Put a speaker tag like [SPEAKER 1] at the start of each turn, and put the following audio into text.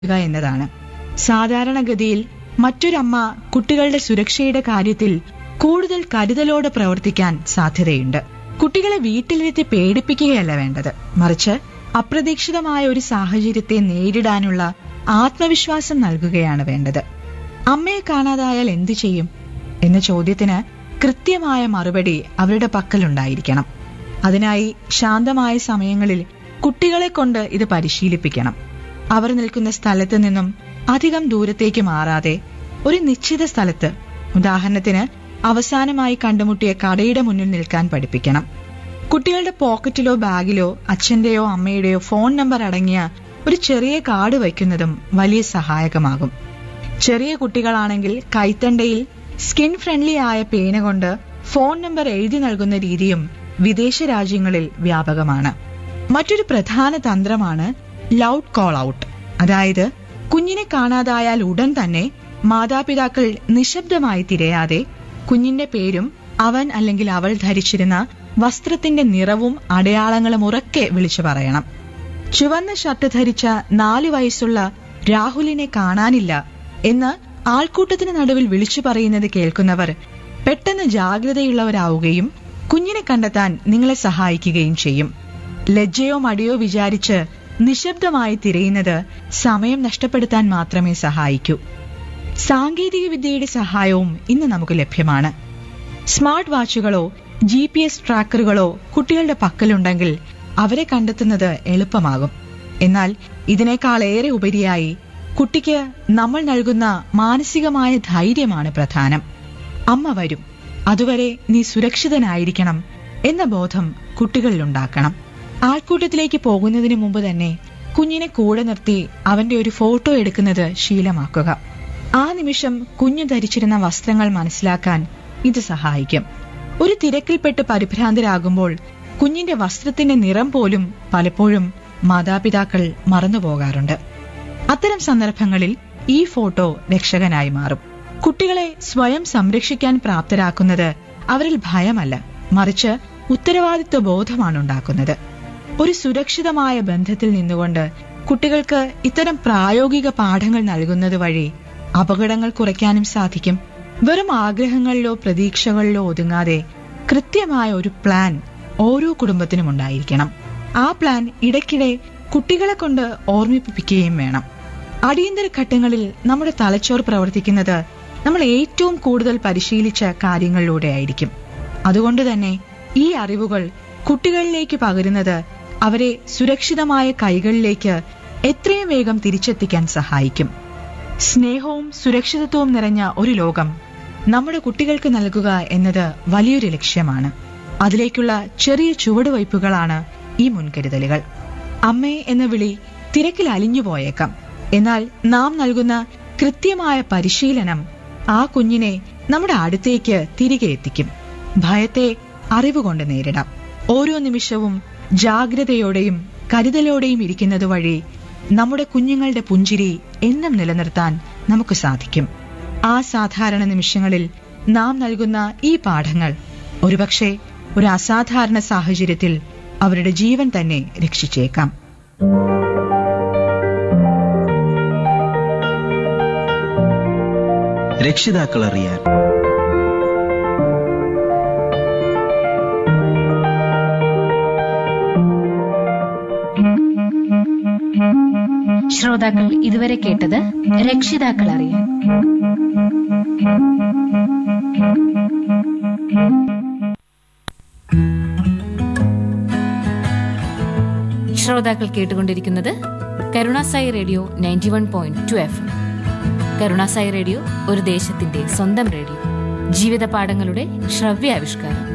[SPEAKER 1] ചെയ്യുക എന്നതാണ് സാധാരണഗതിയിൽ മറ്റൊരമ്മ കുട്ടികളുടെ സുരക്ഷയുടെ കാര്യത്തിൽ കൂടുതൽ കരുതലോടെ പ്രവർത്തിക്കാൻ സാധ്യതയുണ്ട് കുട്ടികളെ വീട്ടിലിരുത്തി പേടിപ്പിക്കുകയല്ല വേണ്ടത് മറിച്ച് അപ്രതീക്ഷിതമായ ഒരു സാഹചര്യത്തെ നേരിടാനുള്ള ആത്മവിശ്വാസം നൽകുകയാണ് വേണ്ടത് അമ്മയെ കാണാതായാൽ എന്തു ചെയ്യും എന്ന ചോദ്യത്തിന് കൃത്യമായ മറുപടി അവരുടെ പക്കലുണ്ടായിരിക്കണം അതിനായി ശാന്തമായ സമയങ്ങളിൽ കുട്ടികളെ കൊണ്ട് ഇത് പരിശീലിപ്പിക്കണം അവർ നിൽക്കുന്ന സ്ഥലത്ത് നിന്നും അധികം ദൂരത്തേക്ക് മാറാതെ ഒരു നിശ്ചിത സ്ഥലത്ത് ഉദാഹരണത്തിന് അവസാനമായി കണ്ടുമുട്ടിയ കടയുടെ മുന്നിൽ നിൽക്കാൻ പഠിപ്പിക്കണം കുട്ടികളുടെ പോക്കറ്റിലോ ബാഗിലോ അച്ഛന്റെയോ അമ്മയുടെയോ ഫോൺ നമ്പർ അടങ്ങിയ ഒരു ചെറിയ കാർഡ് വയ്ക്കുന്നതും വലിയ സഹായകമാകും ചെറിയ കുട്ടികളാണെങ്കിൽ കൈത്തണ്ടയിൽ സ്കിൻ ഫ്രണ്ട്ലി ആയ പേന കൊണ്ട് ഫോൺ നമ്പർ എഴുതി നൽകുന്ന രീതിയും വിദേശ രാജ്യങ്ങളിൽ വ്യാപകമാണ് മറ്റൊരു പ്രധാന തന്ത്രമാണ് ലൗഡ് കോൾ ഔട്ട് അതായത് കുഞ്ഞിനെ കാണാതായാൽ ഉടൻ തന്നെ മാതാപിതാക്കൾ നിശബ്ദമായി തിരയാതെ കുഞ്ഞിന്റെ പേരും അവൻ അല്ലെങ്കിൽ അവൾ ധരിച്ചിരുന്ന വസ്ത്രത്തിന്റെ നിറവും അടയാളങ്ങളും ഉറക്കെ വിളിച്ചു പറയണം ചുവന്ന ഷർട്ട് ധരിച്ച നാലു വയസ്സുള്ള രാഹുലിനെ കാണാനില്ല എന്ന് ആൾക്കൂട്ടത്തിന് നടുവിൽ വിളിച്ചു പറയുന്നത് കേൾക്കുന്നവർ പെട്ടെന്ന് ജാഗ്രതയുള്ളവരാവുകയും കുഞ്ഞിനെ കണ്ടെത്താൻ നിങ്ങളെ സഹായിക്കുകയും ചെയ്യും ലജ്ജയോ മടിയോ വിചാരിച്ച് നിശബ്ദമായി തിരയുന്നത് സമയം നഷ്ടപ്പെടുത്താൻ മാത്രമേ സഹായിക്കൂ സാങ്കേതിക വിദ്യയുടെ സഹായവും ഇന്ന് നമുക്ക് ലഭ്യമാണ് സ്മാർട്ട് വാച്ചുകളോ ജി പി എസ് ട്രാക്കറുകളോ കുട്ടികളുടെ പക്കലുണ്ടെങ്കിൽ അവരെ കണ്ടെത്തുന്നത് എളുപ്പമാകും എന്നാൽ ഇതിനേക്കാളേറെ ഉപരിയായി കുട്ടിക്ക് നമ്മൾ നൽകുന്ന മാനസികമായ ധൈര്യമാണ് പ്രധാനം അമ്മ വരും അതുവരെ നീ സുരക്ഷിതനായിരിക്കണം എന്ന ബോധം കുട്ടികളിലുണ്ടാക്കണം ആൾക്കൂട്ടത്തിലേക്ക് പോകുന്നതിന് മുമ്പ് തന്നെ കുഞ്ഞിനെ കൂടെ നിർത്തി അവന്റെ ഒരു ഫോട്ടോ എടുക്കുന്നത് ശീലമാക്കുക ആ നിമിഷം കുഞ്ഞു ധരിച്ചിരുന്ന വസ്ത്രങ്ങൾ മനസ്സിലാക്കാൻ ഇത് സഹായിക്കും ഒരു തിരക്കിൽപ്പെട്ട് പരിഭ്രാന്തരാകുമ്പോൾ കുഞ്ഞിന്റെ വസ്ത്രത്തിന്റെ നിറം പോലും പലപ്പോഴും മാതാപിതാക്കൾ മറന്നുപോകാറുണ്ട് അത്തരം സന്ദർഭങ്ങളിൽ ഈ ഫോട്ടോ രക്ഷകനായി മാറും കുട്ടികളെ സ്വയം സംരക്ഷിക്കാൻ പ്രാപ്തരാക്കുന്നത് അവരിൽ ഭയമല്ല മറിച്ച് ഉത്തരവാദിത്വ ബോധമാണ് ഉണ്ടാക്കുന്നത് ഒരു സുരക്ഷിതമായ ബന്ധത്തിൽ നിന്നുകൊണ്ട് കുട്ടികൾക്ക് ഇത്തരം പ്രായോഗിക പാഠങ്ങൾ നൽകുന്നത് വഴി അപകടങ്ങൾ കുറയ്ക്കാനും സാധിക്കും വെറും ആഗ്രഹങ്ങളിലോ പ്രതീക്ഷകളിലോ ഒതുങ്ങാതെ കൃത്യമായ ഒരു പ്ലാൻ ഓരോ കുടുംബത്തിനും ഉണ്ടായിരിക്കണം ആ പ്ലാൻ ഇടയ്ക്കിടെ കുട്ടികളെ കൊണ്ട് ഓർമ്മിപ്പിക്കുകയും വേണം അടിയന്തര ഘട്ടങ്ങളിൽ നമ്മുടെ തലച്ചോർ പ്രവർത്തിക്കുന്നത് നമ്മൾ ഏറ്റവും കൂടുതൽ പരിശീലിച്ച കാര്യങ്ങളിലൂടെയായിരിക്കും അതുകൊണ്ട് തന്നെ ഈ അറിവുകൾ കുട്ടികളിലേക്ക് പകരുന്നത് അവരെ സുരക്ഷിതമായ കൈകളിലേക്ക് എത്രയും വേഗം തിരിച്ചെത്തിക്കാൻ സഹായിക്കും സ്നേഹവും സുരക്ഷിതത്വവും നിറഞ്ഞ ഒരു ലോകം നമ്മുടെ കുട്ടികൾക്ക് നൽകുക എന്നത് വലിയൊരു ലക്ഷ്യമാണ് അതിലേക്കുള്ള ചെറിയ ചുവടുവയ്പ്പുകളാണ് ഈ മുൻകരുതലുകൾ അമ്മേ എന്ന വിളി തിരക്കിൽ അലിഞ്ഞു പോയേക്കാം എന്നാൽ നാം നൽകുന്ന കൃത്യമായ പരിശീലനം ആ കുഞ്ഞിനെ നമ്മുടെ അടുത്തേക്ക് തിരികെ എത്തിക്കും ഭയത്തെ അറിവുകൊണ്ട് നേരിടാം ഓരോ നിമിഷവും ജാഗ്രതയോടെയും കരുതലോടെയും ഇരിക്കുന്നത് വഴി നമ്മുടെ കുഞ്ഞുങ്ങളുടെ പുഞ്ചിരി എന്നും നിലനിർത്താൻ നമുക്ക് സാധിക്കും ആ സാധാരണ നിമിഷങ്ങളിൽ നാം നൽകുന്ന ഈ പാഠങ്ങൾ ഒരുപക്ഷെ ഒരു അസാധാരണ സാഹചര്യത്തിൽ അവരുടെ ജീവൻ തന്നെ രക്ഷിച്ചേക്കാം
[SPEAKER 2] രക്ഷിതാക്കൾ അറിയാൻ
[SPEAKER 3] ശ്രോതാക്കൾ ഇതുവരെ കേട്ടത് രക്ഷിതാക്കൾ അറിയാൻ ശ്രോതാക്കൾ കേട്ടുകൊണ്ടിരിക്കുന്നത് Karunasai radio ninety one point two F Karunasai radio ഒരു ദേശത്തിന്റെ സ്വന്തം റേഡിയോ ജീവിത പാഠങ്ങളുടെ ശ്രവ്യാവിഷ്കാരം